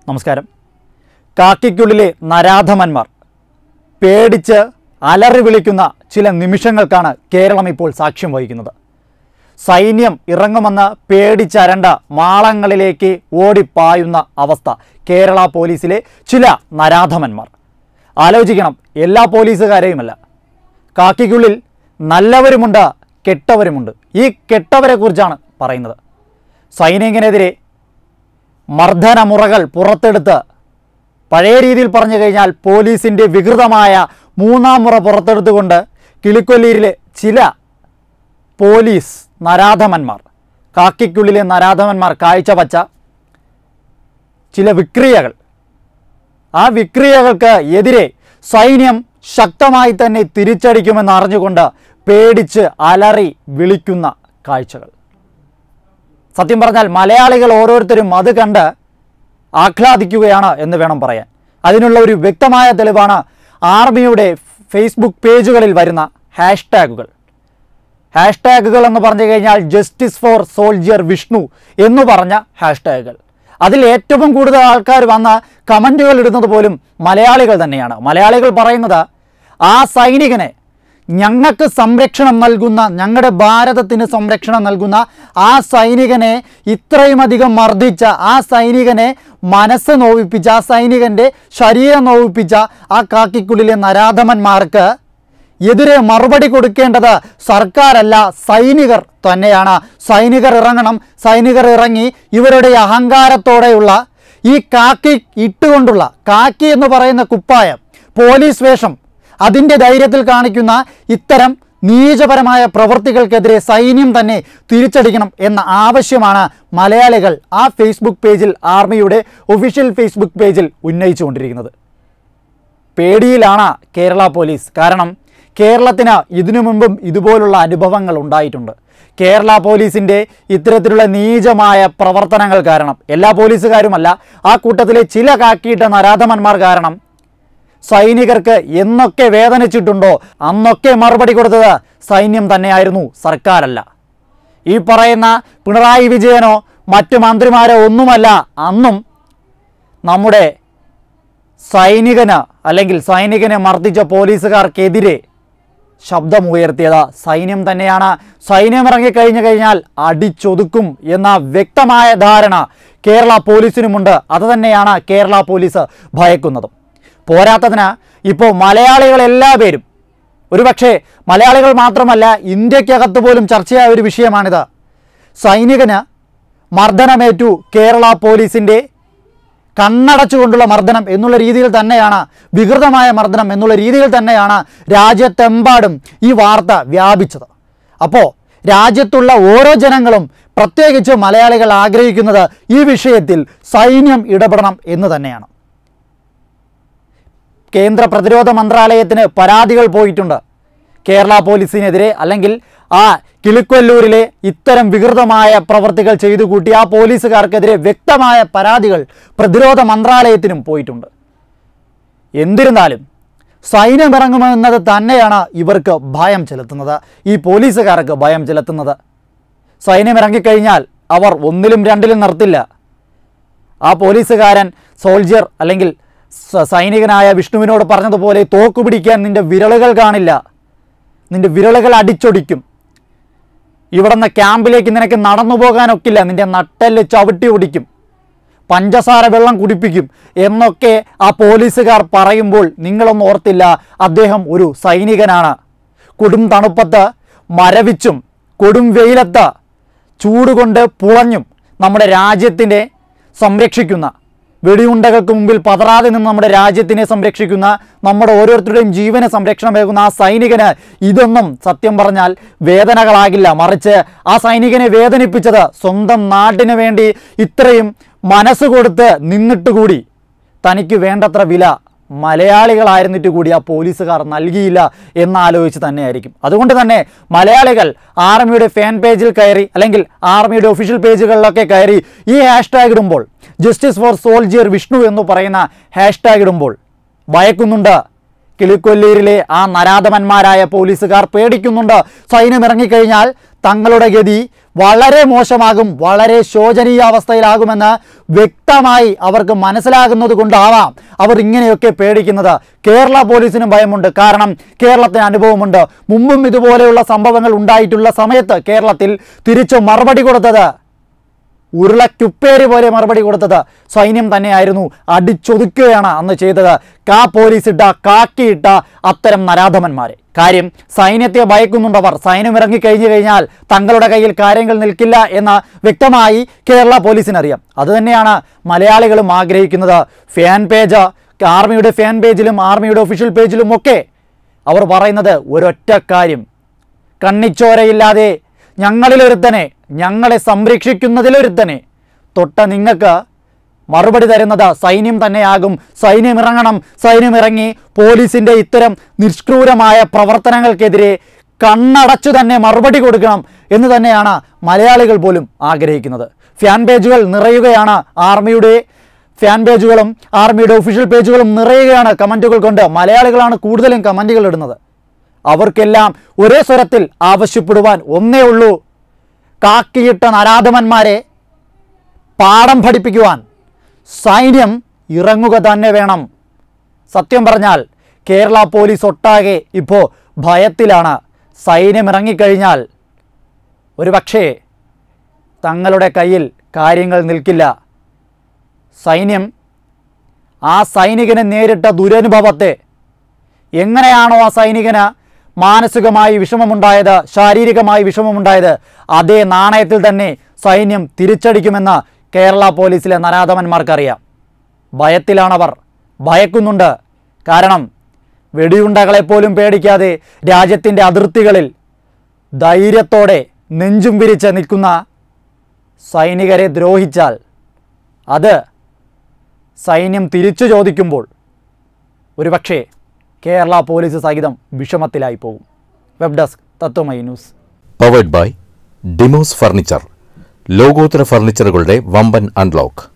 നമസ്കാരം കാക്കിക്കുള്ളിലെ നരാധമന്മാർ പേടിച്ച് അലറി വിളിക്കുന്ന ചില നിമിഷങ്ങൾക്കാണ് കേരളം ഇപ്പോൾ സാക്ഷ്യം വഹിക്കുന്നത് സൈന്യം ഇറങ്ങുമെന്ന് പേടിച്ചരണ്ട മാളങ്ങളിലേക്ക് ഓടിപ്പായുന്ന അവസ്ഥ കേരള പോലീസിലെ ചില നരാധമന്മാർ ആലോചിക്കണം എല്ലാ പോലീസുകാരെയുമല്ല കാക്കിക്കുള്ളിൽ നല്ലവരുമുണ്ട് കെട്ടവരുമുണ്ട് ഈ കെട്ടവരെ കുറിച്ചാണ് പറയുന്നത് സൈനികനെതിരെ മർദ്ദനമുറകൾ പുറത്തെടുത്ത് പഴയ രീതിയിൽ പറഞ്ഞു കഴിഞ്ഞാൽ പോലീസിൻ്റെ വികൃതമായ മൂന്നാം മുറ പുറത്തെടുത്തുകൊണ്ട് കിളിക്കൊല്ലിയിലെ ചില പോലീസ് നരാധമന്മാർ കാക്കിക്കുള്ളിലെ നരാധമന്മാർ കാഴ്ചവച്ച ചില വിക്രിയകൾ ആ വിക്രിയകൾക്ക് എതിരെ സൈന്യം ശക്തമായി തന്നെ തിരിച്ചടിക്കുമെന്ന് അറിഞ്ഞുകൊണ്ട് പേടിച്ച് അലറി വിളിക്കുന്ന കാഴ്ചകൾ സത്യം പറഞ്ഞാൽ മലയാളികൾ ഓരോരുത്തരും അത് കണ്ട് ആഹ്ലാദിക്കുകയാണ് എന്ന് വേണം പറയാൻ അതിനുള്ള ഒരു വ്യക്തമായ തെളിവാണ് ആർമിയുടെ ഫേസ്ബുക്ക് പേജുകളിൽ വരുന്ന ഹാഷ്ടാഗുകൾ ഹാഷ്ടാഗുകൾ എന്ന് പറഞ്ഞു കഴിഞ്ഞാൽ ജസ്റ്റിസ് ഫോർ സോൾജിയർ വിഷ്ണു എന്ന് പറഞ്ഞ ഹാഷ്ടാഗുകൾ അതിൽ ഏറ്റവും കൂടുതൽ ആൾക്കാർ വന്ന് കമൻറ്റുകൾ ഇടുന്നത് പോലും മലയാളികൾ തന്നെയാണ് മലയാളികൾ പറയുന്നത് ആ സൈനികനെ ഞങ്ങൾക്ക് സംരക്ഷണം നൽകുന്ന ഞങ്ങളുടെ ഭാരതത്തിന് സംരക്ഷണം നൽകുന്ന ആ സൈനികനെ ഇത്രയും അധികം മർദ്ദിച്ച ആ സൈനികനെ മനസ്സ് നോവിപ്പിച്ച ആ സൈനികൻ്റെ ശരീരം നോവിപ്പിച്ച ആ കാക്കിക്കുള്ളിലെ നരാധമന്മാർക്ക് എതിരെ മറുപടി കൊടുക്കേണ്ടത് സർക്കാരല്ല സൈനികർ തന്നെയാണ് സൈനികർ ഇറങ്ങണം സൈനികർ ഇറങ്ങി ഇവരുടെ അഹങ്കാരത്തോടെയുള്ള ഈ കാക്കി ഇട്ടുകൊണ്ടുള്ള കാക്കി എന്ന് പറയുന്ന കുപ്പായം പോലീസ് വേഷം അതിൻ്റെ ധൈര്യത്തിൽ കാണിക്കുന്ന ഇത്തരം നീചപരമായ പ്രവൃത്തികൾക്കെതിരെ സൈന്യം തന്നെ തിരിച്ചടിക്കണം എന്ന ആവശ്യമാണ് മലയാളികൾ ആ ഫേസ്ബുക്ക് പേജിൽ ആർമിയുടെ ഒഫീഷ്യൽ ഫേസ്ബുക്ക് പേജിൽ ഉന്നയിച്ചുകൊണ്ടിരിക്കുന്നത് പേടിയിലാണ് കേരള പോലീസ് കാരണം കേരളത്തിന് ഇതിനു മുമ്പും ഇതുപോലുള്ള അനുഭവങ്ങൾ ഉണ്ടായിട്ടുണ്ട് കേരള പോലീസിൻ്റെ ഇത്തരത്തിലുള്ള നീചമായ പ്രവർത്തനങ്ങൾ കാരണം എല്ലാ പോലീസുകാരുമല്ല ആ കൂട്ടത്തിലെ ചില കാക്കിയിട്ട നരാധമന്മാർ കാരണം സൈനികർക്ക് എന്നൊക്കെ വേദനിച്ചിട്ടുണ്ടോ അന്നൊക്കെ മറുപടി കൊടുത്തത് സൈന്യം തന്നെയായിരുന്നു സർക്കാരല്ല ഈ പറയുന്ന പിണറായി വിജയനോ മറ്റു മന്ത്രിമാരോ ഒന്നുമല്ല അന്നും നമ്മുടെ സൈനികന് അല്ലെങ്കിൽ സൈനികനെ മർദ്ദിച്ച പോലീസുകാർക്കെതിരെ ശബ്ദമുയർത്തിയത് സൈന്യം തന്നെയാണ് സൈന്യം ഇറങ്ങിക്കഴിഞ്ഞു കഴിഞ്ഞാൽ അടിച്ചൊതുക്കും എന്ന വ്യക്തമായ ധാരണ കേരള പോലീസിനുമുണ്ട് അത് തന്നെയാണ് കേരള പോലീസ് ഭയക്കുന്നതും പോരാത്തതിന് ഇപ്പോൾ മലയാളികൾ എല്ലാ പേരും ഒരുപക്ഷെ മലയാളികൾ മാത്രമല്ല ഇന്ത്യക്കകത്ത് പോലും ചർച്ചയായ ഒരു വിഷയമാണിത് സൈനികന് മർദ്ദനമേറ്റു കേരള പോലീസിൻ്റെ കണ്ണടച്ചുകൊണ്ടുള്ള മർദ്ദനം എന്നുള്ള രീതിയിൽ തന്നെയാണ് വികൃതമായ മർദ്ദനം എന്നുള്ള രീതിയിൽ തന്നെയാണ് രാജ്യത്തെമ്പാടും ഈ വാർത്ത വ്യാപിച്ചത് അപ്പോൾ രാജ്യത്തുള്ള ഓരോ ജനങ്ങളും പ്രത്യേകിച്ച് മലയാളികൾ ആഗ്രഹിക്കുന്നത് ഈ വിഷയത്തിൽ സൈന്യം ഇടപെടണം എന്ന് തന്നെയാണ് കേന്ദ്ര പ്രതിരോധ മന്ത്രാലയത്തിന് പരാതികൾ പോയിട്ടുണ്ട് കേരള പോലീസിനെതിരെ അല്ലെങ്കിൽ ആ കിളിക്കൊല്ലൂരിലെ ഇത്തരം വികൃതമായ പ്രവർത്തികൾ ചെയ്തു കൂട്ടി ആ പോലീസുകാർക്കെതിരെ വ്യക്തമായ പരാതികൾ പ്രതിരോധ മന്ത്രാലയത്തിനും പോയിട്ടുണ്ട് എന്നിരുന്നാലും സൈന്യം ഇറങ്ങുമെന്നത് തന്നെയാണ് ഇവർക്ക് ഭയം ചെലുത്തുന്നത് ഈ പോലീസുകാർക്ക് ഭയം ചെലുത്തുന്നത് സൈന്യം ഇറങ്ങിക്കഴിഞ്ഞാൽ അവർ ഒന്നിലും രണ്ടിലും നിർത്തില്ല ആ പോലീസുകാരൻ സോൾജിയർ അല്ലെങ്കിൽ സ- സൈനികനായ വിഷ്ണുവിനോട് പറഞ്ഞതുപോലെ തോക്ക് പിടിക്കാൻ നിന്റെ വിരലുകൾ കാണില്ല നിന്റെ വിരലുകൾ അടിച്ചൊടിക്കും ഇവിടുന്ന് ക്യാമ്പിലേക്ക് നിനക്ക് നടന്നു പോകാനൊക്കില്ല നിന്റെ നട്ടെല്ല് ചവിട്ടി ഒടിക്കും പഞ്ചസാര വെള്ളം കുടിപ്പിക്കും എന്നൊക്കെ ആ പോലീസുകാർ പറയുമ്പോൾ നിങ്ങളൊന്നും ഓർത്തില്ല അദ്ദേഹം ഒരു സൈനികനാണ് കൊടും തണുപ്പത്ത് മരവിച്ചും കൊടും വെയിലത്ത് ചൂടുകൊണ്ട് പുളഞ്ഞും നമ്മുടെ രാജ്യത്തിനെ സംരക്ഷിക്കുന്ന വെടിയുണ്ടകൾക്ക് മുമ്പിൽ പതറാതെ നിന്ന് നമ്മുടെ രാജ്യത്തിനെ സംരക്ഷിക്കുന്ന നമ്മുടെ ഓരോരുത്തരുടെയും ജീവനെ സംരക്ഷണമേകുന്ന ആ സൈനികന് ഇതൊന്നും സത്യം പറഞ്ഞാൽ വേദനകളാകില്ല മറിച്ച് ആ സൈനികനെ വേദനിപ്പിച്ചത് സ്വന്തം നാടിന് വേണ്ടി ഇത്രയും മനസ്സ് കൊടുത്ത് നിന്നിട്ട് കൂടി തനിക്ക് വേണ്ടത്ര വില മലയാളികളായിരുന്നിട്ട് കൂടി ആ പോലീസുകാർ നൽകിയില്ല എന്നാലോചിച്ച് തന്നെയായിരിക്കും അതുകൊണ്ട് തന്നെ മലയാളികൾ ആർമിയുടെ ഫാൻ പേജിൽ കയറി അല്ലെങ്കിൽ ആർമിയുടെ ഒഫീഷ്യൽ പേജുകളിലൊക്കെ കയറി ഈ ഹാഷ്ടാഗ് ഇടുമ്പോൾ ജസ്റ്റിസ് ഫോർ സോൾജിയർ വിഷ്ണു എന്ന് പറയുന്ന ഹാഷ്ടാഗ് ഇടുമ്പോൾ ഭയക്കുന്നുണ്ട് കിളിക്കൊല്ലൂരിലെ ആ നരാധമന്മാരായ പോലീസുകാർ പേടിക്കുന്നുണ്ട് സൈന്യം ഇറങ്ങിക്കഴിഞ്ഞാൽ തങ്ങളുടെ ഗതി വളരെ മോശമാകും വളരെ ശോചനീയാവസ്ഥയിലാകുമെന്ന് വ്യക്തമായി അവർക്ക് മനസ്സിലാകുന്നത് കൊണ്ടാവാം അവർ ഇങ്ങനെയൊക്കെ പേടിക്കുന്നത് കേരള പോലീസിനും ഭയമുണ്ട് കാരണം കേരളത്തിന് അനുഭവമുണ്ട് മുമ്പും ഇതുപോലെയുള്ള സംഭവങ്ങൾ ഉണ്ടായിട്ടുള്ള സമയത്ത് കേരളത്തിൽ തിരിച്ചു മറുപടി കൊടുത്തത് ഉരുളക്കുപ്പേര് പോലെ മറുപടി കൊടുത്തത് സൈന്യം തന്നെയായിരുന്നു അടിച്ചൊതുക്കുകയാണ് അന്ന് ചെയ്തത് കാ പോലീസ് ഇട്ട കാക്കിയിട്ട അത്തരം നരാധമന്മാരെ കാര്യം സൈന്യത്തെ ഭയക്കുന്നുണ്ടവർ സൈന്യം ഇറങ്ങിക്കഴിഞ്ഞു കഴിഞ്ഞാൽ തങ്ങളുടെ കയ്യിൽ കാര്യങ്ങൾ നിൽക്കില്ല എന്ന് വ്യക്തമായി കേരള പോലീസിനറിയാം അതുതന്നെയാണ് മലയാളികളും ആഗ്രഹിക്കുന്നത് ഫാൻ പേജ് ആർമിയുടെ ഫാൻ പേജിലും ആർമിയുടെ ഒഫീഷ്യൽ പേജിലും ഒക്കെ അവർ പറയുന്നത് ഒരൊറ്റ കാര്യം കണ്ണിച്ചോരയില്ലാതെ ഞങ്ങളിലൊരുത്തനെ ഞങ്ങളെ സംരക്ഷിക്കുന്നതിലൊരുത്തനെ തൊട്ട നിങ്ങൾക്ക് മറുപടി തരുന്നത് സൈന്യം തന്നെയാകും സൈന്യം ഇറങ്ങണം സൈന്യം ഇറങ്ങി പോലീസിൻ്റെ ഇത്തരം നിഷ്ക്രൂരമായ പ്രവർത്തനങ്ങൾക്കെതിരെ കണ്ണടച്ചു തന്നെ മറുപടി കൊടുക്കണം എന്ന് തന്നെയാണ് മലയാളികൾ പോലും ആഗ്രഹിക്കുന്നത് ഫാൻ പേജുകൾ നിറയുകയാണ് ആർമിയുടെ ഫാൻ പേജുകളും ആർമിയുടെ ഒഫീഷ്യൽ പേജുകളും നിറയുകയാണ് കമൻറ്റുകൾ കൊണ്ട് മലയാളികളാണ് കൂടുതലും കമൻറ്റുകൾ ഇടുന്നത് അവർക്കെല്ലാം ഒരേ സ്വരത്തിൽ ആവശ്യപ്പെടുവാൻ ഒന്നേ ഉള്ളൂ കാക്കിയിട്ട നരാധമന്മാരെ പാഠം പഠിപ്പിക്കുവാൻ സൈന്യം ഇറങ്ങുക തന്നെ വേണം സത്യം പറഞ്ഞാൽ കേരള പോലീസ് ഒട്ടാകെ ഇപ്പോൾ ഭയത്തിലാണ് സൈന്യം ഇറങ്ങിക്കഴിഞ്ഞാൽ ഒരുപക്ഷേ തങ്ങളുടെ കയ്യിൽ കാര്യങ്ങൾ നിൽക്കില്ല സൈന്യം ആ സൈനികന് നേരിട്ട ദുരനുഭവത്തെ എങ്ങനെയാണോ ആ സൈനികന് മാനസികമായി വിഷമമുണ്ടായത് ശാരീരികമായി വിഷമമുണ്ടായത് അതേ നാണയത്തിൽ തന്നെ സൈന്യം തിരിച്ചടിക്കുമെന്ന് കേരള പോലീസിലെ നരാധമന്മാർക്കറിയാം ഭയത്തിലാണവർ ഭയക്കുന്നുണ്ട് കാരണം വെടിയുണ്ടകളെപ്പോലും പേടിക്കാതെ രാജ്യത്തിൻ്റെ അതിർത്തികളിൽ ധൈര്യത്തോടെ നെഞ്ചും വിരിച്ച് നിൽക്കുന്ന സൈനികരെ ദ്രോഹിച്ചാൽ അത് സൈന്യം തിരിച്ചു ചോദിക്കുമ്പോൾ ഒരുപക്ഷേ കേരള പോലീസ് സഹിതം വിഷമത്തിലായി പോകും web desk Tatwamayi news powered by Demos furniture ലോകോത്തര ഫർണിച്ചറുകളുടെ വമ്പൻ അൺലോക്ക്